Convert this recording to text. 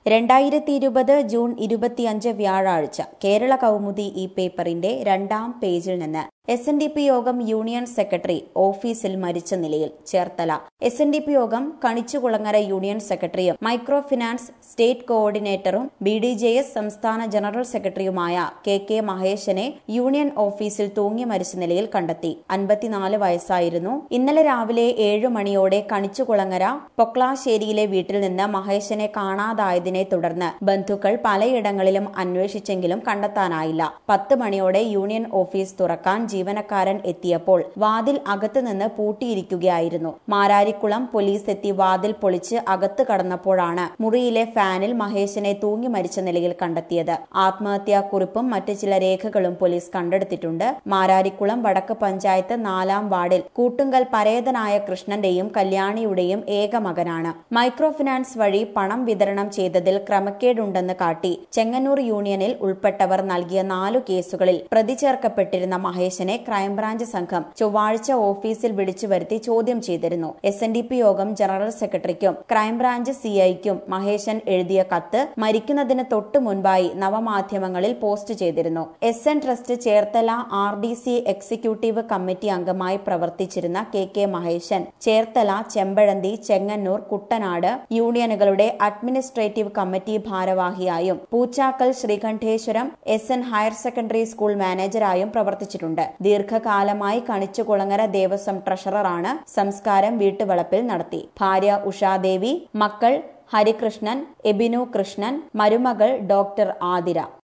രണ്ടായിരത്തി ഇരുപത് ജൂൺ ഇരുപത്തിയഞ്ച് വ്യാഴാഴ്ച കേരള കൗമുദി ഈ പേപ്പറിന്റെ രണ്ടാം പേജിൽ നിന്ന് S N D P Yogam union secretary ഓഫീസിൽ മരിച്ച നിലയിൽ Cherthala S N D P Yogam Kanichukulangara union സെക്രട്ടറിയും മൈക്രോ ഫിനാൻസ് സ്റ്റേറ്റ് കോർഡിനേറ്ററും ബി ഡി ജെ എസ് സംസ്ഥാന ജനറൽ സെക്രട്ടറിയുമായ കെ കെ മഹേശനെ യൂണിയൻ ഓഫീസിൽ തൂങ്ങി മരിച്ച നിലയിൽ കണ്ടെത്തി അൻപത്തിനാല് വയസ്സായിരുന്നു ഇന്നലെ രാവിലെ ഏഴു മണിയോടെ കണിച്ചുകുളങ്ങര പൊക്ലാശ്ശേരിയിലെ വീട്ടിൽ നിന്ന് മഹേശനെ കാണാതായതിനെ തുടർന്ന് ബന്ധുക്കൾ പലയിടങ്ങളിലും അന്വേഷിച്ചെങ്കിലും കണ്ടെത്താനായില്ല പത്ത് മണിയോടെ യൂണിയൻ ഓഫീസ് തുറക്കാൻ ജീവനക്കാരൻ എത്തിയപ്പോൾ വാതിൽ അകത്തുനിന്ന് പൂട്ടിയിരിക്കുകയായിരുന്നു മാരാരിക്കുളം പോലീസ് എത്തി വാതിൽ പൊളിച്ച് അകത്ത് കടന്നപ്പോഴാണ് മുറിയിലെ ഫാനിൽ മഹേശനെ തൂങ്ങി മരിച്ച നിലയിൽ കണ്ടെത്തിയത് ആത്മഹത്യാ കുറിപ്പും മറ്റ് ചില രേഖകളും പോലീസ് കണ്ടെടുത്തിട്ടുണ്ട് മാരാരിക്കുളം വടക്ക് പഞ്ചായത്ത് നാലാം വാർഡിൽ കൂട്ടുങ്കൽ പരേതനായ കൃഷ്ണന്റെയും കല്യാണിയുടെയും ഏക മകനാണ് മൈക്രോ ഫിനാൻസ് വഴി പണം വിതരണം ചെയ്തതിൽ ക്രമക്കേടുണ്ടെന്ന് കാട്ടി ചെങ്ങന്നൂർ യൂണിയനിൽ ഉൾപ്പെട്ടവർ നൽകിയ നാലു കേസുകളിൽ പ്രതി ചേർക്കപ്പെട്ടിരുന്ന മഹേശനെ ക്രൈംബ്രാഞ്ച് സംഘം ചൊവ്വാഴ്ച ഓഫീസിൽ വിളിച്ചു വരുത്തി ചോദ്യം ചെയ്തിരുന്നു S N D P Yogam general സെക്രട്ടറിക്കും ക്രൈംബ്രാഞ്ച് സിഐക്കും മഹേശൻ എഴുതിയ കത്ത് മരിക്കുന്നതിന് തൊട്ടു മുൻപായി നവമാധ്യമങ്ങളിൽ പോസ്റ്റ് ചെയ്തിരുന്നു S N trust Cherthala R D C executive committee അംഗമായി പ്രവർത്തിച്ചിരുന്ന കെ കെ മഹേശൻ ചേർത്തല ചെമ്പഴന്തി ചെങ്ങന്നൂർ കുട്ടനാട് യൂണിയനുകളുടെ അഡ്മിനിസ്ട്രേറ്റീവ് കമ്മിറ്റി ഭാരവാഹിയായും Poochakkal Sreekandeswaram S N higher secondary school മാനേജരായും പ്രവർത്തിച്ചിട്ടുണ്ട് ദീർഘകാലമായി കണിച്ചുകുളങ്ങര ദേവസ്വം ട്രഷററാണ് സംസ്കാരം വീട്ടുവളപ്പിൽ നടത്തി ഭാര്യ ഉഷാദേവി മക്കൾ ഹരികൃഷ്ണൻ എബിനു കൃഷ്ണൻ മരുമകൾ ഡോക്ടർ ആതിര